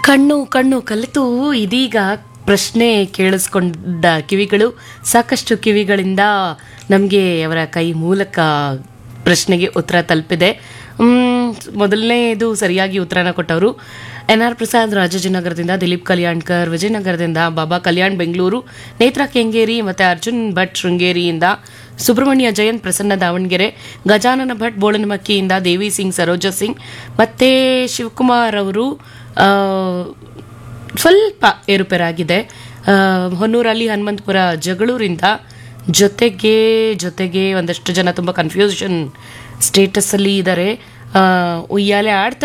ಕಣ್ಣು ಕಣ್ಣು ಕಲಿತು ಇದೀಗ ಪ್ರಶ್ನೆ ಕೇಳಿಸ್ಕೊಂಡ ಕಿವಿಗಳು ಸಾಕಷ್ಟು ಕಿವಿಗಳಿಂದ ನಮಗೆ ಅವರ ಕೈ ಮೂಲಕ ಪ್ರಶ್ನೆಗೆ ಉತ್ತರ ತಲುಪಿದೆ ಮ್, ಮೊದಲನೇದು ಸರಿಯಾಗಿ ಉತ್ತರನ ಕೊಟ್ಟವರು ಎನ್ ಆರ್ ಪ್ರಸಾದ್ ರಾಜಾಜಿನಗರದಿಂದ ದಿಲೀಪ್ ಕಲ್ಯಾಣ್ಕರ್ ವಿಜಯನಗರದಿಂದ ಬಾಬಾ ಕಲ್ಯಾಣ್ ಬೆಂಗಳೂರು ನೇತ್ರ ಕೆಂಗೇರಿ ಮತ್ತು ಅರ್ಜುನ್ ಭಟ್ ಶೃಂಗೇರಿಯಿಂದ ಸುಬ್ರಹ್ಮಣ್ಯ ಜಯಂತ್ ಪ್ರಸನ್ನ ದಾವಣಗೆರೆ ಗಜಾನನ ಭಟ್ ಬೋಳನಮಕ್ಕಿಯಿಂದ ದೇವಿ ಸಿಂಗ್ ಸರೋಜಾ ಸಿಂಗ್ ಮತ್ತು ಶಿವಕುಮಾರ್ ಅವರು ಆ, ಸ್ವಲ್ಪ ಏರುಪೇರಾಗಿದೆ ಆ, ಹೊನ್ನೂರಲ್ಲಿ ಹನುಮಂತಪುರ ಜಗಳೂರಿಂದ ಜೊತೆಗೆ ಜೊತೆಗೆ ಒಂದಷ್ಟು ಜನ ತುಂಬ ಕನ್ಫ್ಯೂಷನ್ ಸ್ಟೇಟಸ್ಸಲ್ಲಿ ಇದ್ದಾರೆ ಉಯ್ಯಾಲೆ ಆಡ್ತಾ